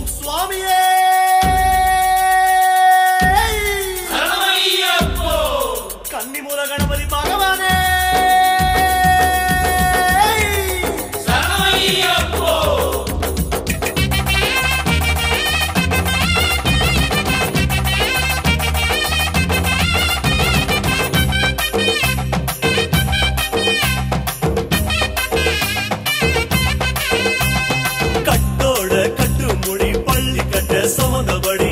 சுவாமியே கன்னிமூல கணபதி பகவானே கட்டோட கட்டு முடி பள்ளி கட்ட சுமந்தபடி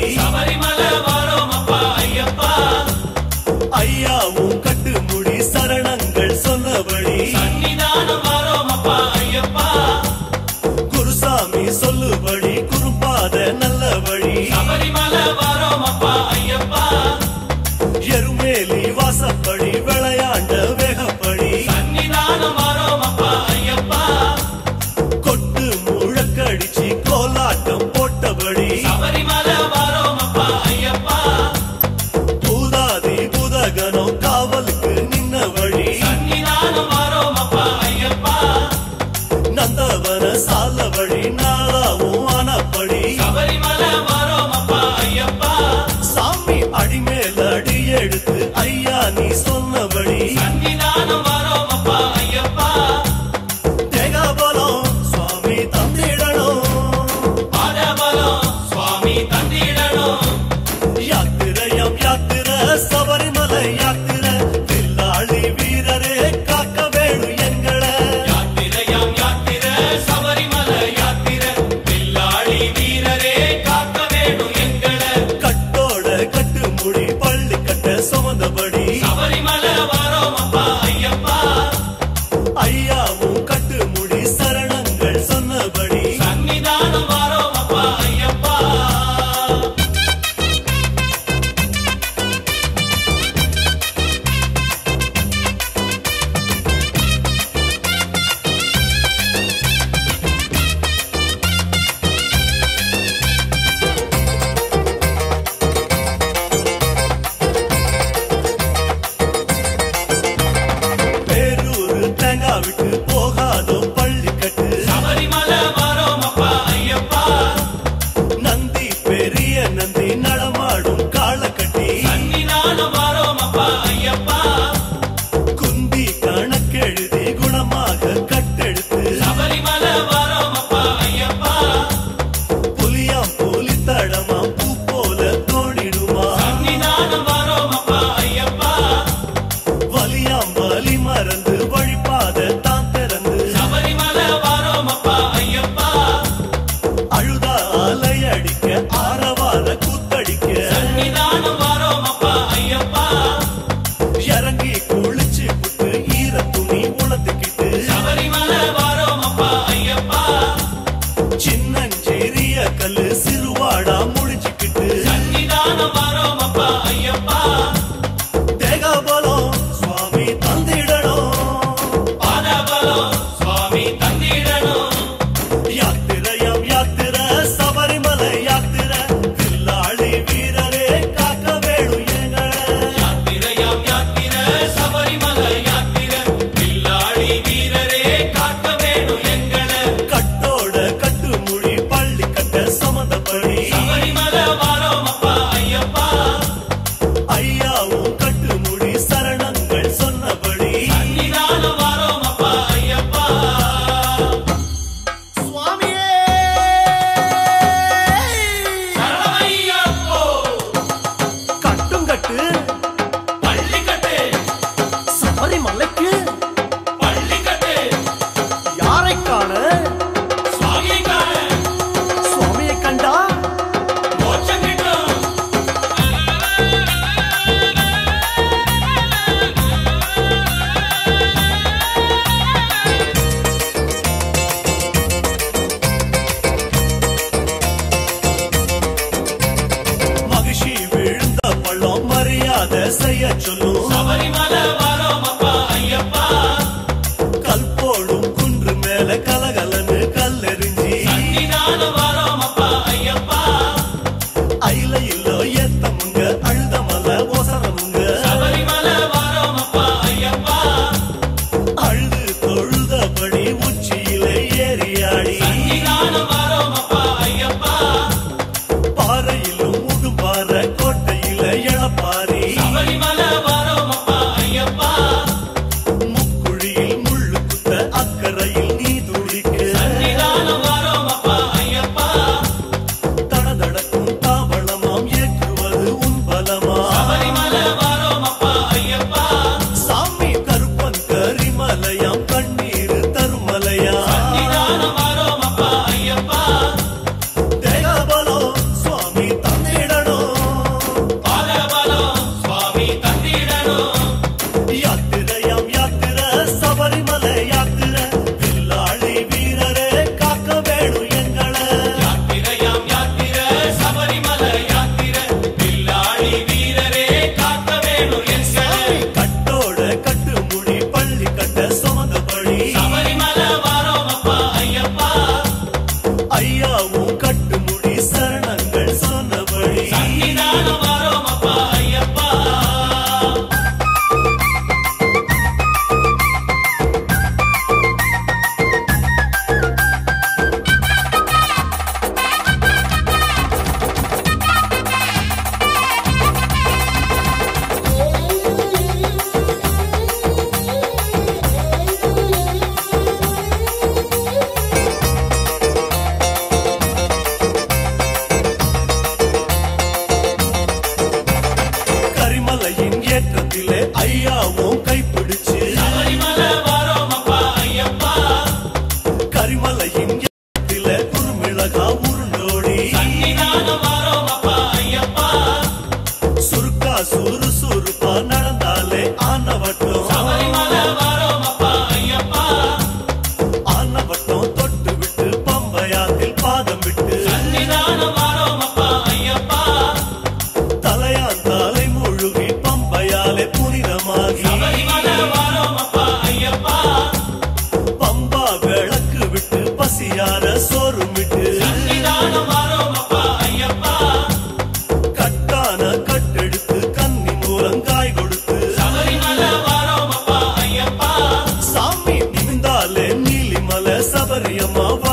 ஐயாவும் கட்டு முடி சரணங்கள் சொன்னபடி குருசாமி சொல்லுபடி குறுப்பாத நல்லபடி எருமேலி வாசப்படி விளையாண்ட வேகப்படி கொட்டு முழக்கடிச்சு கோலாட்டம் போட்டபடி பூதாதி பூதகனம் காவலுக்கு நின்னபடி நந்தவன சாலபடி நாளாவும் ஆனப்படி சாமி அடிமேல் அடி எடுத்து ஐயா நீ சொன்னபடி தேகாபலம் சுவாமி தந்திடணும் யாத்திரையம் யாத்திர சபரிமலை யாத்திர தில்லாளி வீரரே காக்க வேணும் எங்களை கட்டோட கட்டு முடி பள்ளி கட்ட சுமந்தபடி ஐயாவும் கட்டு முடி சரணங்கள் சொன்னபடி சன்னிதானம் வாரோம் அப்பா ஐயப்பா பேரூர் தேங்காய் விட்டு போகாதோ பள்ளி கட்டு சபரிமலை வாரோம் அப்பா ஐயப்பா நந்தி பெரிய நந்தி நடமாடும் காலக்கட்டி சன்னிதானம் வாரோம் அப்பா ஐயப்பா குந்தி கணக்கெழுதி குணமாக கட்டெடுத்து சபரிமலை வாரோம் அப்பா ஐயப்பா புலியாம் புலி தடமா பூ போல தோணிடுமா சன்னிதானம் வாரோம் அப்பா ஐயப்பா வலியாம் வலி மறந்து வழிபாத தான் திறந்து சபரிமலை வாரோம் அப்பா ஐயப்பா அழுதா அலை அடிக்க ஆரவார கூத்தடிக்க சன்னிதானம் வாரோம் அப்பா ஐயப்பா இறங்கி குளிச்சு புட்டு ஈர துணி உணர்ந்துக்கிட்டு சபரிமலை வாரோம் அப்பா ஐயப்பா சின்னஞ்சிறிய கல்லு சிறுவாடா முடிச்சுக்கிட்டு சன்னிதானம் வாரோம் அப்பா ஐயப்பா தேகாபலம் சுவாமி தந்திடணும் பாதபலம் சுவாமி தந்திடணும் யாத்திரையம் யாத்திர சபரிமலை யாத்திர தில்லாளி வீரரே காக்க வேணும் எங்களை யாத்திரையாம் யாத்திர சபரிமலை யாத்திர பில்லாடி வீரரே காக்க வேணும் எங்களை கட்டோட கட்டு முடி பள்ளி கட்ட சமந்தபடி சபரிமலை வாரோம் அப்பா ஐயப்பா ஐயாவும் கட்டு முடி சரணங்கள் சொன்னபடி சன்னிதானம் வாரோம் அப்பா ஐயப்பா சுவாமியே சரணமையப்போ கட்டும் கட்டு பள்ளிக்கட்டு சபரிமலைக்கு பள்ளிக்கட்டு யாரை காண சுவாமிக்கான சுவாமியை கண்டா மோட்சம் கிட்டும் மகிழ்ச்சி விழுந்த பள்ளம் மரியாதை செய்ய சொல்லும் சபரிமலை வாரோம் அப்பா ஐயப்பா கல்போடும் குன்று மேல கலகலன்னு கல்லெறிஞ்சி சன்னிதானம் வாரோம் அப்பா ஐயப்பா ஐல இல்லோ ஏத்தமுங்க அழுதமல ஓசரமுங்க சபரிமலை வாரோம் அப்பா ஐயப்பா அழுது தொழுதபடி உச்சியிலே ஏறியாடி சன்னிதானம் வாரோம் அப்பா ஐயப்பா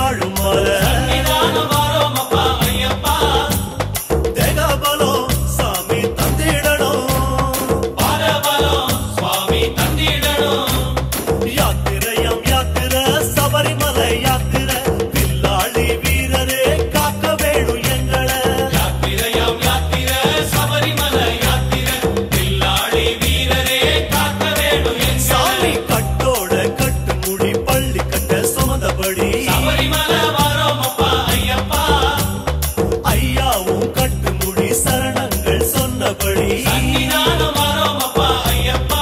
வாழும் மலை சன்னிதானம் வாரோம் அப்பா ஐயப்பா தேகபலம் சாமி தந்திடணும் பாரபலம் சுவாமி தந்திடணும் யாத்திரையம் யாத்திர சபரிமலை யாத்திர பில்லாளி வீரரே காக்க வேணும் எங்களை யாத்திரையாம் யாத்திர சபரிமல யாத்திர பில்லாளி வீரரே காக்க வேணும் என் சாமி கட்டோட கட்டு முடி பள்ளி கட்ட சுமந்தபடி சபரிமல வாரோம் அப்பா ஐயப்பா ஐயாவும் கட்டு முடி சரணங்கள் சொன்னபடி சன்னிதானம் வாரோம் அப்பா ஐயப்பா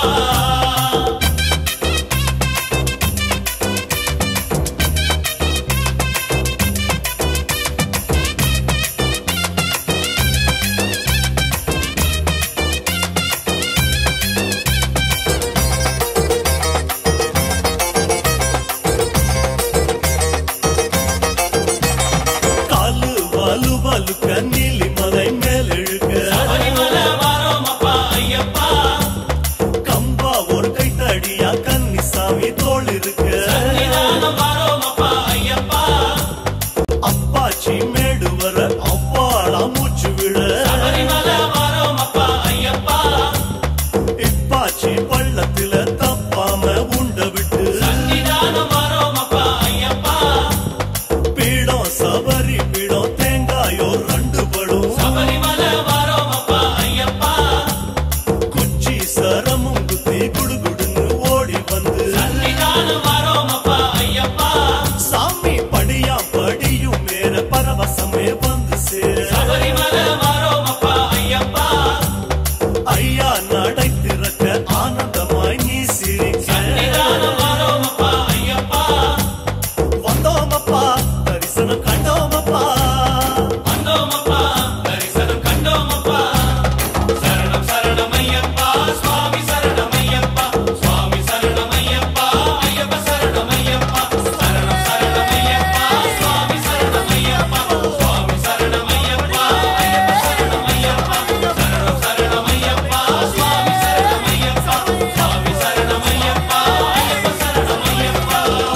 காலு வலு வலுக்க நீலிமலை மேலெழுக்க சபரிமல வாரோம் அப்பா ஐயப்பா கம்பா ஒரு கைத்தடியா கன்னிசாமி தோள் இருக்க சன்னிதானம் வாரோம் அப்பா ஐயப்பா அப்பாச்சி மேடு வர அவ்வாளா மூச்சு விட சபரிமல வாரோம் அப்பா ஐயப்பா இப்பாச்சி பள்ளத்துல தப்பாம உண்ட விட்டு சன்னிதானம் வாரோம் அப்பா ஐயப்பா பீடம் சபரி பீடம் தேங்காயோ ரெண்டு படும் சபரிமல வாரோம் அப்பா ஐயப்பா குச்சி சரமும் குத்தி குடுகுடுன்னு ஓடி வந்து சன்னிதானம் வாரோம் அப்பா ஐயப்பா சாமி படியா படியும் மேல பரவசமே வந்து சேர சபரிமல வாரோம் அப்பா ஐயப்பா ஐயா நடை திறக்க ஆனந்தமாய் நீ சிரிக்க சன்னிதானம் வாரோம் அப்பா ஐயப்பா வந்தோமப்பா தரிசனம் கண்டோமப்பா வந்தோம் அப்பா தரிசனம் கண்டோம் அப்பா சரணம் சரணம் ஐயப்பா சுவாமி சரணம் ஐயப்பா சுவாமி சரணம் ஐயப்பா ஐயப்ப சரணம் ஐயப்பா சரணம் சரணம் ஐயப்பா சுவாமி சரணம் ஐயப்பா சுவாமி சரணம் ஐயப்பா ஐயப்ப சரணம் ஐயப்பா சரணம் சரணம் ஐயப்பா சுவாமி சரணம் ஐயப்பா சுவாமி சரணம் ஐயப்பா ஐயப்ப சரணம் ஐயப்பா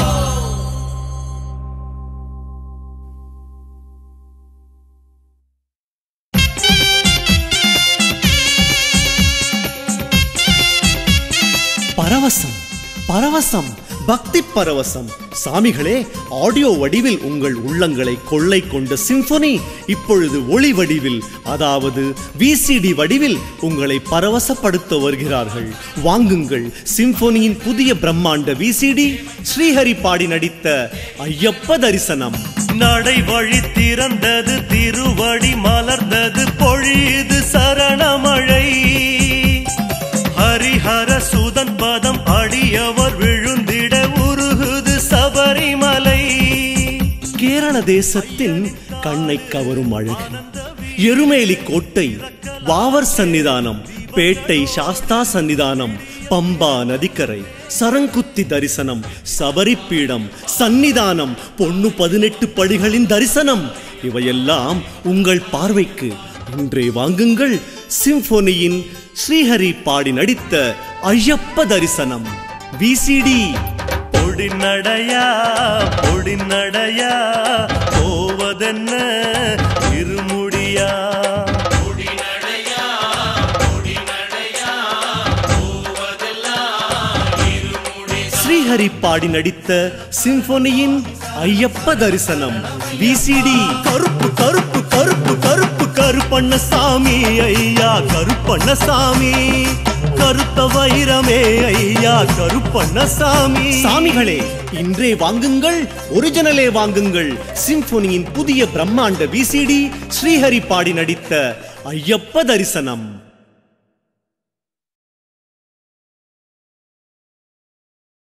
பரவசம் பரவசம் பக்தி பரவசம் சாமிகளே ஆடியோ வடிவில் உங்கள் உள்ளங்களை கொள்ளை கொண்ட சிம்பொனி இப்பொழுது ஒளி வடிவில் அதாவது விசிடி வடிவில் உங்களை பரவசப்படுத்த வருகிறார்கள் வாங்குங்கள் சிம்பொனியின் புதிய பிரம்மாண்ட விசிடி ஸ்ரீஹரி பாடி நடித்த ஐயப்ப தரிசனம் நடை வழி திறந்தது திருவடி மலர்ந்தது பொழியுது சரணமழை ஹரிஹர சுதன் பதம் அடியவர் விழுந்திட உருகுது சபரிமலை கேரள தேசத்தின் கண்ணை கவரும் அழகு எருமேலி கோட்டை வாவர் சன்னிதானம் பேட்டை சாஸ்தா சன்னிதானம் பம்பா நதிக்கரை சரங்குத்தி தரிசனம் சபரிப்பீடம் சன்னிதானம் பொண்ணு பதினெட்டு படிகளின் தரிசனம் இவையெல்லாம் உங்கள் பார்வைக்கு இன்றே வாங்குங்கள் சிம்பொனியின் ஸ்ரீஹரி பாடி நடித்த ஐயப்ப தரிசனம் விசிடி பொடி நடையா பொடி நடையா போவதென்ன இருமுடியா பொடி நடையா பொடி நடையா போவதெல்லாம் இருமுடி ஸ்ரீஹரி பாடி நடித்த சிம்பொனியின் ஐயப்ப தரிசனம் விசிடி கருப்பு கருப்பு கருப்பு கருப்பு கருப்பண்ண சாமி ஐயா கருப்பண்ண சாமி கருத்த வைரமே ஐயா கருப்பண்ண சாமி சாமிகளே இன்றே வாங்குங்கள் ஒரிஜினலே வாங்குங்கள் சிம்பொனியின் புதிய பிரம்மாண்ட விசிடி ஸ்ரீஹரி பாடி நடித்த ஐயப்ப தரிசனம்